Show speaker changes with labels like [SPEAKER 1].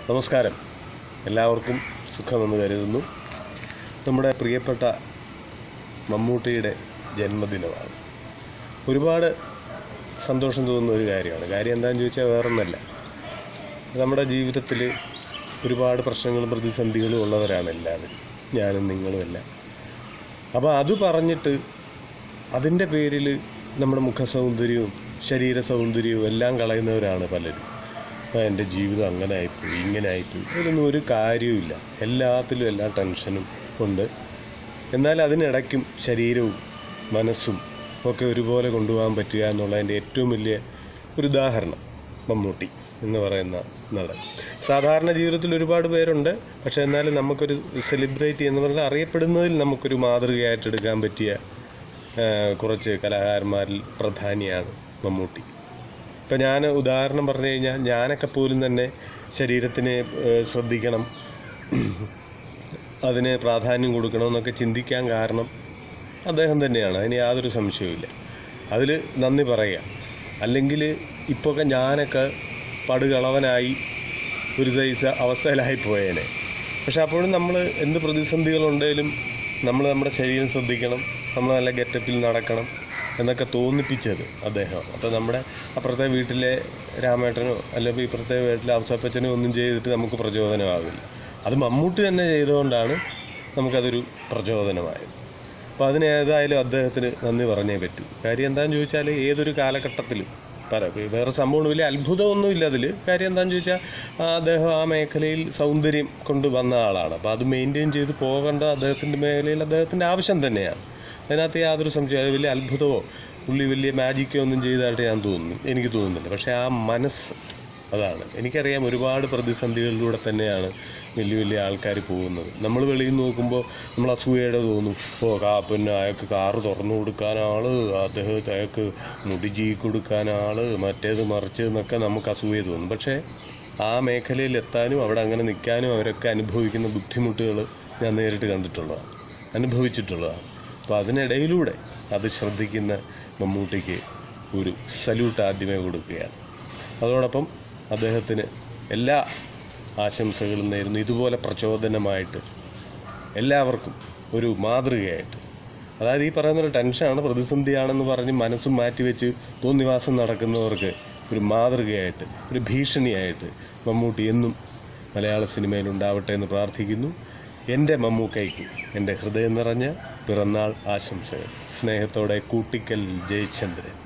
[SPEAKER 1] നമസ്കാരം എല്ലാവർക്കും സുഖമെന്ന് കരുതുന്നു നമ്മുടെ പ്രിയപ്പെട്ട മമ്മൂട്ടിയുടെ ജന്മദിനമാണ് ഒരുപാട് സന്തോഷം തോന്നുന്ന ഒരു കാര്യമാണ് കാര്യം എന്താണെന്ന് ചോദിച്ചാൽ വേറൊന്നല്ല നമ്മുടെ ജീവിതത്തിൽ ഒരുപാട് പ്രശ്നങ്ങളും പ്രതിസന്ധികളും ഉള്ളവരാണ് എല്ലാവരും ഞാനും നിങ്ങളുമെല്ലാം അപ്പോൾ അത് പറഞ്ഞിട്ട് അതിൻ്റെ പേരിൽ നമ്മുടെ മുഖസൗന്ദര്യവും ശരീര സൗന്ദര്യവും എല്ലാം കളയുന്നവരാണ് പലരും ആ, എൻ്റെ ജീവിതം അങ്ങനെ ആയിപ്പോയി ഇങ്ങനെ ആയിപ്പോയി ഇതൊന്നും ഒരു കാര്യവുമില്ല എല്ലാത്തിലും എല്ലാ ടെൻഷനും ഉണ്ട് എന്നാൽ അതിനിടയ്ക്കും ശരീരവും മനസ്സും ഒക്കെ ഒരുപോലെ കൊണ്ടുപോകാൻ പറ്റുക എന്നുള്ളതിൻ്റെ ഏറ്റവും വലിയ ഒരു ഉദാഹരണം മമ്മൂട്ടി എന്ന് പറയുന്ന നടൻ സാധാരണ ജീവിതത്തിൽ ഒരുപാട് പേരുണ്ട് പക്ഷേ എന്നാലും നമുക്കൊരു സെലിബ്രേറ്റ് എന്ന് പറഞ്ഞാൽ അറിയപ്പെടുന്നതിൽ നമുക്കൊരു മാതൃകയായിട്ട് എടുക്കാൻ പറ്റിയ ആ, കുറച്ച് കലാകാരന്മാരിൽ പ്രധാനിയാണ് മമ്മൂട്ടി ഇപ്പം ഞാൻ ഉദാഹരണം പറഞ്ഞു കഴിഞ്ഞാൽ ഞാനൊക്കെ പോലും തന്നെ ശരീരത്തിനെ ഏ, ശ്രദ്ധിക്കണം അതിന് പ്രാധാന്യം കൊടുക്കണമെന്നൊക്കെ ചിന്തിക്കാൻ കാരണം അദ്ദേഹം തന്നെയാണ് അതിന് യാതൊരു സംശയവുമില്ല അതിൽ നന്ദി പറയുക അല്ലെങ്കിൽ ഇപ്പോഴൊക്കെ ഞാനൊക്കെ പടുകളവനായി ഒരു സൈസ് അവസ്ഥയിലായി പോയേനെ പക്ഷെ അപ്പോഴും നമ്മൾ എന്ത് പ്രതിസന്ധികളുണ്ടെങ്കിലും നമ്മൾ നമ്മുടെ ശരീരം ശ്രദ്ധിക്കണം നമ്മൾ നല്ല ഗെറ്റപ്പിൽ നടക്കണം എന്നൊക്കെ തോന്നിപ്പിച്ചത് അദ്ദേഹം അപ്പോൾ നമ്മുടെ അപ്പുറത്തെ വീട്ടിലെ രാമേട്ടനോ അല്ലെങ്കിൽ ഇപ്പുറത്തെ വീട്ടിലെ അവസപ്പച്ചനോ ഒന്നും ചെയ്തിട്ട് നമുക്ക് പ്രചോദനമാവില്ല അത് മമ്മൂട്ടി തന്നെ ചെയ്തുകൊണ്ടാണ് നമുക്കതൊരു പ്രചോദനമായത് അപ്പോൾ അതിന് ഏതായാലും അദ്ദേഹത്തിന് നന്ദി പറഞ്ഞേ പറ്റൂ കാര്യം എന്താണെന്ന് ചോദിച്ചാൽ ഏതൊരു കാലഘട്ടത്തിലും പല വേറെ സംഭവം വലിയ അത്ഭുതമൊന്നുമില്ല അതിൽ കാര്യം എന്താണെന്ന് ചോദിച്ചാൽ ആ അദ്ദേഹം ആ മേഖലയിൽ സൗന്ദര്യം കൊണ്ട് വന്ന ആളാണ് അപ്പോൾ അത് മെയിൻറ്റെയിൻ ചെയ്ത് പോകേണ്ട അദ്ദേഹത്തിൻ്റെ മേഖലയിൽ അദ്ദേഹത്തിൻ്റെ ആവശ്യം തന്നെയാണ് അതിനകത്ത് യാതൊരു സംശയം അത് വലിയ അത്ഭുതമോ പുള്ളി വലിയ മാജിക്കോ ഒന്നും ചെയ്തതായിട്ട് ഞാൻ തോന്നുന്നു എനിക്ക് തോന്നുന്നില്ല പക്ഷേ ആ മനസ്സ് അതാണ് എനിക്കറിയാം ഒരുപാട് പ്രതിസന്ധികളിലൂടെ തന്നെയാണ് വലിയ വലിയ ആൾക്കാർ പോകുന്നത് നമ്മൾ വെളിയിൽ നിന്ന് നോക്കുമ്പോൾ നമ്മൾ അസൂയയുടെ തോന്നും ഓ കാ പിന്നെ അയാൾക്ക് കാറ് തുറന്നു കൊടുക്കാനാള് അദ്ദേഹത്തെ അയാൾക്ക് മുടി ജീ കൊടുക്കാനാള് മറ്റേത് മറിച്ച് എന്നൊക്കെ നമുക്ക് അസൂയ തോന്നും പക്ഷേ ആ മേഖലയിൽ എത്താനും അവിടെ അങ്ങനെ നിൽക്കാനും അവരൊക്കെ അനുഭവിക്കുന്ന ബുദ്ധിമുട്ടുകൾ ഞാൻ നേരിട്ട് കണ്ടിട്ടുള്ളതാണ് അനുഭവിച്ചിട്ടുള്ളതാണ് അപ്പോൾ അതിനിടയിലൂടെ അത് ശ്രദ്ധിക്കുന്ന മമ്മൂട്ടിക്ക് ഒരു സല്യൂട്ട് ആദ്യമേ കൊടുക്കുകയാണ് അതോടൊപ്പം അദ്ദേഹത്തിന് എല്ലാ ആശംസകളും നേരുന്നു ഇതുപോലെ പ്രചോദനമായിട്ട് എല്ലാവർക്കും ഒരു മാതൃകയായിട്ട് അതായത് ഈ പറയുന്ന ഒരു ടെൻഷനാണ് പ്രതിസന്ധിയാണെന്ന് പറഞ്ഞ് മനസ്സും മാറ്റിവെച്ച് തോന്നിവാസം നടക്കുന്നവർക്ക് ഒരു മാതൃകയായിട്ട് ഒരു ഭീഷണിയായിട്ട് മമ്മൂട്ടി എന്നും മലയാള സിനിമയിൽ ഉണ്ടാവട്ടെ എന്ന് പ്രാർത്ഥിക്കുന്നു എൻ്റെ മമ്മൂക്കൈക്ക് എൻ്റെ ഹൃദയം നിറഞ്ഞ പിറന്നാൾ ആശംസകൾ സ്നേഹത്തോടെ കൂട്ടിക്കൽ ജയചന്ദ്രൻ